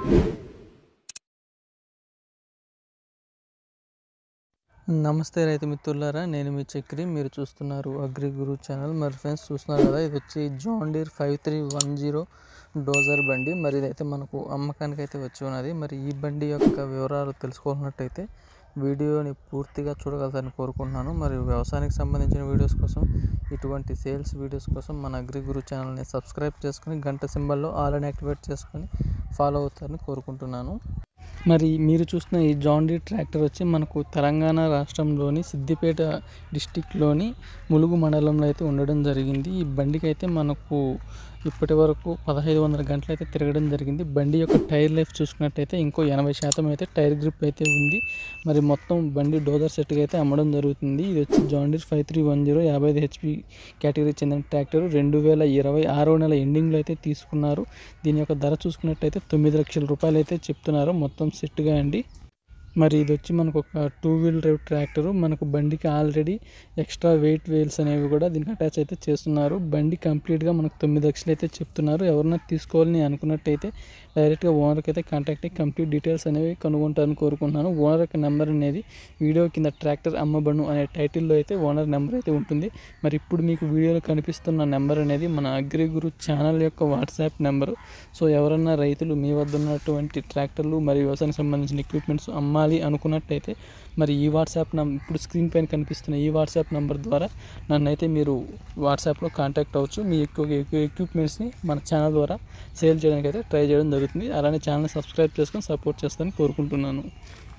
నమస్తే రైతు మిత్రులారా నేను మీ చక్రి మీరు చూస్తున్నారు అగ్రి గురు ఛానల్ మరి ఫ్రెండ్స్ చూస్తున్నారు కదా ఇది వచ్చి John Deere five three one zero dozer బండి మరి ఇదైతే మనకు అమ్మకానికి అయితే వచ్చి ఉన్నది మరి ఈ బండి యొక్క వివరాలు తెలుసుకోవాలన్నట్టయితే వీడియోని పూర్తిగా చూడగలరని కోరుకుంటున్నాను మరి వ్యవసాయానికి సంబంధించిన వీడియోస్ కోసం ఇటువంటి సేల్స్ వీడియోస్ కోసం మన అగ్రి గురు ఛానల్ని సబ్స్క్రైబ్ చేసుకుని గంట సింబల్లో ఆల్ అని యాక్టివేట్ చేసుకొని ఫాలో అవుతారని కోరుకుంటున్నాను మరి మీరు చూస్తున్న ఈ జాండీ ట్రాక్టర్ వచ్చి మనకు తెలంగాణ రాష్ట్రంలోని సిద్దిపేట డిస్టిక్లోని ములుగు మండలంలో అయితే ఉండడం జరిగింది ఈ బండికి అయితే మనకు ఇప్పటి వరకు పదహైదు వందల గంటలు అయితే తిరగడం జరిగింది బండి యొక్క టైర్ లైఫ్ చూసుకున్నట్టయితే ఇంకో ఎనభై శాతం అయితే టైర్ గ్రిప్ అయితే ఉంది మరి మొత్తం బండి డోజర్ సెట్గా అయితే అమ్మడం జరుగుతుంది ఇది వచ్చి John Deere five three one zero యాభై ఐదు హెచ్పి కేటగిరీ చెందిన ట్రాక్టర్ రెండు వేల ఇరవై ఆరో నెల ఎండింగ్లో అయితే తీసుకున్నారు దీని యొక్క ధర చూసుకున్నట్టయితే తొమ్మిది లక్షల రూపాయలు అయితే చెప్తున్నారు మొత్తం సెట్గా అండి మరి ఇది వచ్చి మనకు ఒక టూ వీల్ డ్రైవ్ ట్రాక్టర్ మనకు బండికి ఆల్రెడీ ఎక్స్ట్రా వెయిట్ వేల్స్ అనేవి కూడా దీనికి అటాచ్ అయితే చేస్తున్నారు బండి కంప్లీట్గా మనకు తొమ్మిది లక్షలు అయితే చెప్తున్నారు ఎవరన్నా తీసుకోవాలని అనుకున్నట్టయితే డైరెక్ట్గా ఓనర్కి అయితే కాంటాక్ట్ అయ్యి కంప్లీట్ డీటెయిల్స్ అనేవి కనుగొంటారని కోరుకుంటున్నాను ఓనర్ యొక్క నెంబర్ అనేది వీడియో కింద ట్రాక్టర్ అమ్మబడును అనే టైటిల్లో అయితే ఓనర్ నెంబర్ అయితే ఉంటుంది మరి ఇప్పుడు మీకు వీడియోలో కనిపిస్తున్న నెంబర్ అనేది మన అగ్రి గురు ఛానల్ యొక్క వాట్సాప్ నెంబరు సో ఎవరన్నా రైతులు మీ వద్ద ఉన్నటువంటి ట్రాక్టర్లు మరియు వ్యవసాయానికి సంబంధించిన ఎక్విప్మెంట్స్ అమ్మాలి అనుకున్నట్టయితే మరి ఈ వాట్సాప్ నంబర్ ఇప్పుడు స్క్రీన్ పైన కనిపిస్తున్న ఈ వాట్సాప్ నెంబర్ ద్వారా నన్ను అయితే మీరు వాట్సాప్లో కాంటాక్ట్ అవ్వచ్చు మీ ఎక్కువ ఎక్విప్మెంట్స్ని మన ఛానల్ ద్వారా సేల్ చేయడానికి అయితే ట్రై చేయడం జరుగుతుంది అలానే ఛానల్ సబ్స్క్రైబ్ చేసుకొని సపోర్ట్ చేస్తానని కోరుకుంటున్నాను